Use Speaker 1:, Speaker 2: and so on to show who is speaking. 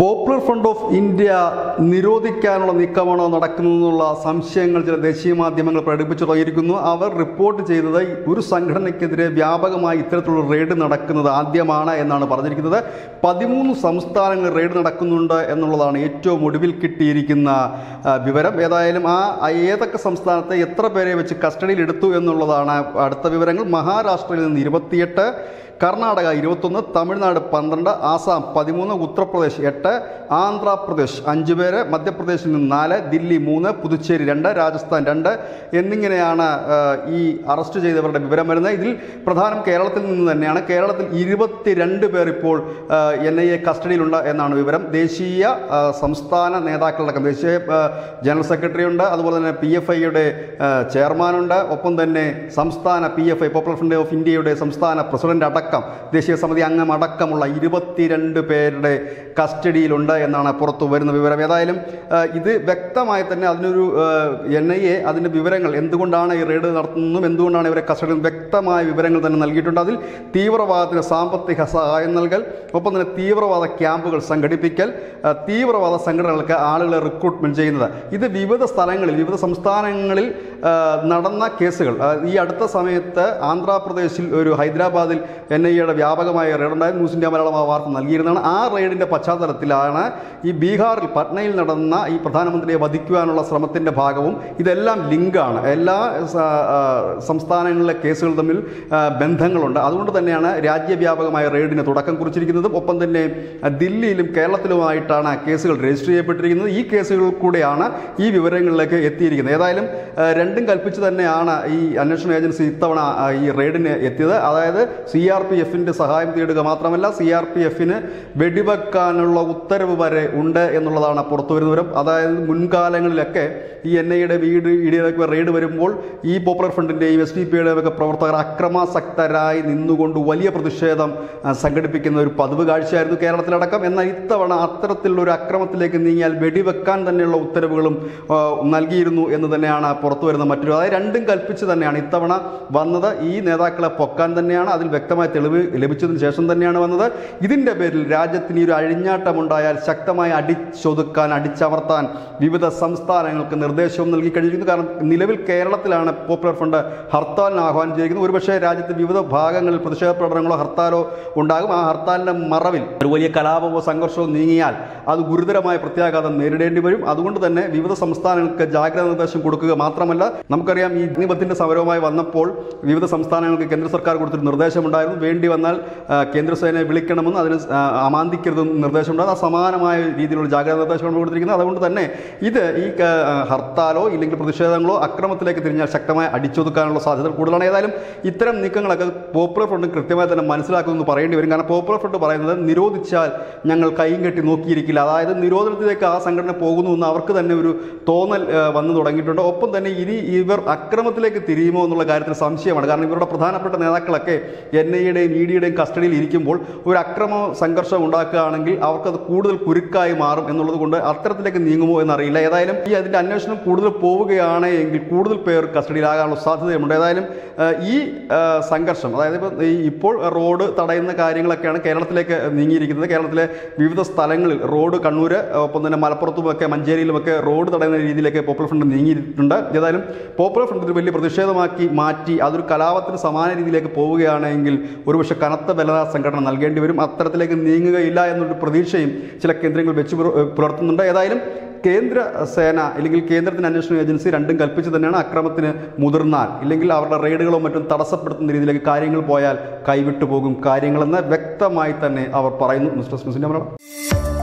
Speaker 1: popular Front of India നിരോധിക്കാനുള്ള നീക്കമാണോ നടക്കുന്നതെന്നുള്ള സംശയങ്ങൾ ചില ദേശീയ മാധ്യമങ്ങൾ പ്രകടിപ്പിച്ചു തുടങ്ങിയിരിക്കുന്നു അവർ റിപ്പോർട്ട് ചെയ്തത് ഒരു സംഘടനയ്ക്കെതിരെ വ്യാപകമായി ഇത്തരത്തിലുള്ള റെയ്ഡ് നടക്കുന്നത് ആദ്യമാണ് എന്നാണ് പറഞ്ഞിരിക്കുന്നത് പതിമൂന്ന് സംസ്ഥാനങ്ങളിൽ റെയ്ഡ് നടക്കുന്നുണ്ട് എന്നുള്ളതാണ് ഏറ്റവും ഒടുവിൽ കിട്ടിയിരിക്കുന്ന ആ, വിവരം ഏതായാലും ആ ആ ഏതൊക്കെ സംസ്ഥാനത്തെ എത്ര പേരെ വെച്ച് കസ്റ്റഡിയിൽ എടുത്തു എന്നുള്ളതാണ് അടുത്ത വിവരങ്ങൾ മഹാരാഷ്ട്രയിൽ നിന്ന് ഇരുപത്തിയെട്ട് കർണാടക ഇരുപത്തൊന്ന് തമിഴ്നാട് പന്ത്രണ്ട് ആസാം പതിമൂന്ന് ഉത്തർപ്രദേശ് എട്ട് ആന്ധ്രാപ്രദേശ് അഞ്ച് പേര് മധ്യപ്രദേശിൽ നിന്ന് നാല് ദില്ലി മൂന്ന് പുതുച്ചേരി രണ്ട് രാജസ്ഥാൻ രണ്ട് എന്നിങ്ങനെയാണ് ആ, ഈ അറസ്റ്റ് ചെയ്തവരുടെ വിവരം വരുന്നത് ഇതിൽ പ്രധാനം കേരളത്തിൽ നിന്ന് തന്നെയാണ് കേരളത്തിൽ ഇരുപത്തിരണ്ട് പേർ ഇപ്പോൾ എൻ ഐ എ കസ്റ്റഡിയിലുണ്ട് എന്നാണ് വിവരം ദേശീയ ആ, സംസ്ഥാന നേതാക്കളടക്കം ദേശീയ ആ, ജനറൽ സെക്രട്ടറി ഉണ്ട് അതുപോലെ തന്നെ പി എഫ് ഐയുടെ ചെയർമാനുണ്ട് ഒപ്പം തന്നെ സംസ്ഥാന P F I Popular Front of ഇന്ത്യയുടെ സംസ്ഥാന പ്രസിഡന്റ് അടക്കം ദേശീയ സമിതി അംഗം അടക്കമുള്ള ഇരുപത്തിരണ്ട് പേരുടെ കസ്റ്റഡിയിലുണ്ട് എന്നാണ് പുറത്തു വരുന്ന വിവരം ഏതായാലും ആ, ഇത് വ്യക്തമായി തന്നെ അതിനൊരു എൻ ഐ എ അതിൻ്റെ വിവരങ്ങൾ എന്തുകൊണ്ടാണ് ഈ റെയ്ഡ് നടത്തുന്നതും എന്തുകൊണ്ടാണ് ഇവരെ കസ്റ്റഡിയിൽ വ്യക്തമായ വിവരങ്ങൾ തന്നെ നൽകിയിട്ടുണ്ട് അതിൽ തീവ്രവാദത്തിന് സാമ്പത്തിക സഹായം നൽകൽ ഒപ്പം തന്നെ തീവ്രവാദ ക്യാമ്പുകൾ സംഘടിപ്പിക്കൽ ആ, തീവ്രവാദ സംഘടനകൾക്ക് ആളുകളെ റിക്രൂട്ട്മെന്റ് ചെയ്യുന്നത് ഇത് വിവിധ സ്ഥലങ്ങളിൽ വിവിധ സംസ്ഥാനങ്ങളിൽ ആ, നടന്ന കേസുകൾ ആ, ഈ അടുത്ത സമയത്ത് ആന്ധ്രാപ്രദേശിൽ ഒരു ഹൈദരാബാദിൽ എൻ ഐ എയുടെ വ്യാപകമായ റെയ്ഡ് ഉണ്ടായത് ന്യൂസ് ഇന്ത്യ മലയാളം ആ വാർത്ത നൽകിയിരുന്നതാണ് ആ റെയ്ഡിൻ്റെ പശ്ചാത്തലത്തിലാണ് ഈ ബീഹാറിൽ പട്നയിൽ നടന്ന ഈ പ്രധാനമന്ത്രിയെ വധിക്കുവാനുള്ള ശ്രമത്തിൻ്റെ ഭാഗവും ഇതെല്ലാം ലിങ്കാണ് എല്ലാ സ- ആ, സംസ്ഥാനങ്ങളിലെ കേസുകൾ തമ്മിൽ ആ, ബന്ധങ്ങളുണ്ട് അതുകൊണ്ട് തന്നെയാണ് രാജ്യവ്യാപകമായ റെയ്ഡിന് തുടക്കം കുറിച്ചിരിക്കുന്നതും ഒപ്പം തന്നെ ആ, ദില്ലിയിലും കേരളത്തിലുമായിട്ടാണ് കേസുകൾ രജിസ്റ്റർ ചെയ്യപ്പെട്ടിരിക്കുന്നത് ഈ കേസുകളിൽ കൂടെയാണ് ഈ വിവരങ്ങളിലേക്ക് എത്തിയിരിക്കുന്നത് ഏതായാലും ആ, രണ്ടും കൽപ്പിച്ച് തന്നെയാണ് ഈ അന്വേഷണ ഏജൻസി ഇത്തവണ ആ, ഈ റെയ്ഡിന് എത്തിയത് അതായത് സി ആർ പി എഫിൻ്റെ സഹായം തേടുക മാത്രമല്ല സി ആർ പി എഫിന് വെടിവെക്കാനുള്ള ഉത്തരവ് വരെ ഉണ്ട് എന്നുള്ളതാണ് പുറത്തു വരുന്ന വിവരം അതായത് മുൻകാലങ്ങളിലൊക്കെ ഈ എൻ ഐയുടെ വീട് ഇടിയൊക്കെ റെയ്ഡ് വരുമ്പോൾ ഈ പോപ്പുലർ ഫ്രണ്ടിൻ്റെയും എസ് ഡി പിയുടെയും ഒക്കെ പ്രവർത്തകർ അക്രമാസക്തരായി നിന്നുകൊണ്ട് വലിയ പ്രതിഷേധം ആ, സംഘടിപ്പിക്കുന്ന ഒരു പതിവ് കാഴ്ചയായിരുന്നു കേരളത്തിലടക്കം എന്നാൽ ഇത്തവണ അത്തരത്തിലുള്ള ഒരു അക്രമത്തിലേക്ക് നീങ്ങിയാൽ വെടിവെക്കാൻ തന്നെയുള്ള ഉത്തരവുകളും ആ, നൽകിയിരുന്നു എന്ന് തന്നെയാണ് പുറത്തു വരുന്ന മറ്റൊരു അതായത് രണ്ടും കൽപ്പിച്ച് തന്നെയാണ് ഇത്തവണ വന്നത് ഈ നേതാക്കളെ പൊക്കാൻ തന്നെയാണ് അതിൽ വ്യക്തമായ തെളിവ് ലഭിച്ചതിന് ശേഷം തന്നെയാണ് വന്നത് ഇതിൻ്റെ പേരിൽ രാജ്യത്തിന് ഈ ഒരു അഴിഞ്ഞാട്ടമുണ്ടായാൽ ശക്തമായി അടിച്ചൊതുക്കാൻ അടിച്ചമർത്താൻ വിവിധ സംസ്ഥാനങ്ങൾക്ക് നിർദ്ദേശവും നൽകി കഴിഞ്ഞിരിക്കുന്നു കാരണം നിലവിൽ കേരളത്തിലാണ് പോപ്പുലർ ഫ്രണ്ട് ഹർത്താലിന് ആഹ്വാനം ചെയ്തിരിക്കുന്നത് ഒരുപക്ഷേ രാജ്യത്തെ വിവിധ ഭാഗങ്ങളിൽ പ്രതിഷേധ പ്രകടനങ്ങളോ ഹർത്താലോ ഉണ്ടാകും ആ ഹർത്താലിൻ്റെ മറവിൽ ഒരു വലിയ കലാപമോ സംഘർഷമോ നീങ്ങിയാൽ അത് ഗുരുതരമായ പ്രത്യാഘാതം നേരിടേണ്ടി വരും അതുകൊണ്ട് തന്നെ വിവിധ സംസ്ഥാനങ്ങൾക്ക് ജാഗ്രതാ നിർദ്ദേശം കൊടുക്കുക മാത്രമല്ല നമുക്കറിയാം ഈ അഗ്നിപഥിൻ്റെ സമരവുമായി വന്നപ്പോൾ വിവിധ സംസ്ഥാനങ്ങൾക്ക് കേന്ദ്ര സർക്കാർ കൊടുത്തൊരു നിർദ്ദേശമുണ്ടായിരുന്നു വേണ്ടി വന്നാൽ ആ, കേന്ദ്രസേനയെ വിളിക്കണമെന്ന് അതിന് ആ, അമാന്തിക്കരുതെന്ന് നിർദ്ദേശമുണ്ടായിരുന്നു ആ സമാനമായ രീതിയിലുള്ള ജാഗ്രതാ നിർദ്ദേശമാണ് കൊടുത്തിരിക്കുന്നത് അതുകൊണ്ട് തന്നെ ഇത് ഈ ക- ആ, ഹർത്താലോ ഇല്ലെങ്കിൽ പ്രതിഷേധങ്ങളോ അക്രമത്തിലേക്ക് തിരിഞ്ഞാൽ ശക്തമായി അടിച്ചൊതുക്കാനുള്ള സാധ്യത കൂടുതലാണ് ഏതായാലും ഇത്തരം നീക്കങ്ങളൊക്കെ പോപ്പുലർ ഫ്രണ്ട് കൃത്യമായി തന്നെ മനസ്സിലാക്കുമെന്ന് പറയേണ്ടി വരും കാരണം പോപ്പുലർ ഫ്രണ്ട് പറയുന്നത് നിരോധിച്ചാൽ ഞങ്ങൾ കൈയും കെട്ടി നോക്കിയിരിക്കില്ല അതായത് നിരോധനത്തിലേക്ക് ആ സംഘടന പോകുന്നു എന്ന് അവർക്ക് തന്നെ ഒരു തോന്നൽ ആ, വന്നു തുടങ്ങിയിട്ടുണ്ട് ഒപ്പം തന്നെ ഇനി ഇവർ അക്രമത്തിലേക്ക് തിരിയുമോ എന്നുള്ള കാര്യത്തിൽ സംശയമാണ് കാരണം ഇവരുടെ പ്രധാനപ്പെട്ട നേതാക്കളൊക്കെ എൻ ഐയുടെയും ഇ ഡിയുടെയും കസ്റ്റഡിയിൽ ഇരിക്കുമ്പോൾ ഒരു അക്രമ സംഘർഷം ഉണ്ടാക്കുകയാണെങ്കിൽ അവർക്കത് കൂടുതൽ കുരുക്കായി മാറും എന്നുള്ളത് കൊണ്ട് അത്തരത്തിലേക്ക് നീങ്ങുമോ എന്നറിയില്ല ഏതായാലും ഈ അതിൻ്റെ അന്വേഷണം കൂടുതൽ പോവുകയാണ് എങ്കിൽ കൂടുതൽ പേർ കസ്റ്റഡിയിലാകാനുള്ള സാധ്യതയുണ്ട് ഏതായാലും ആ, ഈ ആ, സംഘർഷം അതായത് ഇപ്പോൾ ഈ ഇപ്പോൾ റോഡ് തടയുന്ന കാര്യങ്ങളൊക്കെയാണ് കേരളത്തിലേക്ക് നീങ്ങിയിരിക്കുന്നത് കേരളത്തിലെ വിവിധ സ്ഥലങ്ങളിൽ റോഡ് കണ്ണൂർ ഒപ്പം തന്നെ മലപ്പുറത്തുമൊക്കെ മഞ്ചേരിയിലുമൊക്കെ റോഡ് തടയുന്ന രീതിയിലേക്ക് പോപ്പുലർ ഫ്രണ്ട് നീങ്ങിയിട്ടുണ്ട് ഏതായാലും പോപ്പുലർ ഫ്രണ്ട് ഇത് വലിയ പ്രതിഷേധമാക്കി മാറ്റി അതൊരു കലാപത്തിന് സമാന രീതിയിലേക്ക് പോവുകയാണെങ്കിൽ ഒരുപക്ഷെ കനത്ത ബലത സംഘടന നൽകേണ്ടി വരും അത്തരത്തിലേക്ക് നീങ്ങുകയില്ല എന്നൊരു പ്രതീക്ഷയും ചില കേന്ദ്രങ്ങൾ വെച്ച് പുല- പുലർത്തുന്നുണ്ട് ഏതായാലും കേന്ദ്ര സേന അല്ലെങ്കിൽ കേന്ദ്രത്തിന് അന്വേഷണ ഏജൻസി രണ്ടും കൽപ്പിച്ച് തന്നെയാണ് അക്രമത്തിന് മുതിർന്നാൽ ഇല്ലെങ്കിൽ അവരുടെ റെയ്ഡുകളോ മറ്റും തടസ്സപ്പെടുത്തുന്ന രീതിയിലേക്ക് കാര്യങ്ങൾ പോയാൽ കൈവിട്ടു പോകും കാര്യങ്ങളെന്ന് വ്യക്തമായി തന്നെ അവർ പറയുന്നു മിസ്റ്റർ സ്മിസിൻ്റെ മലയാളം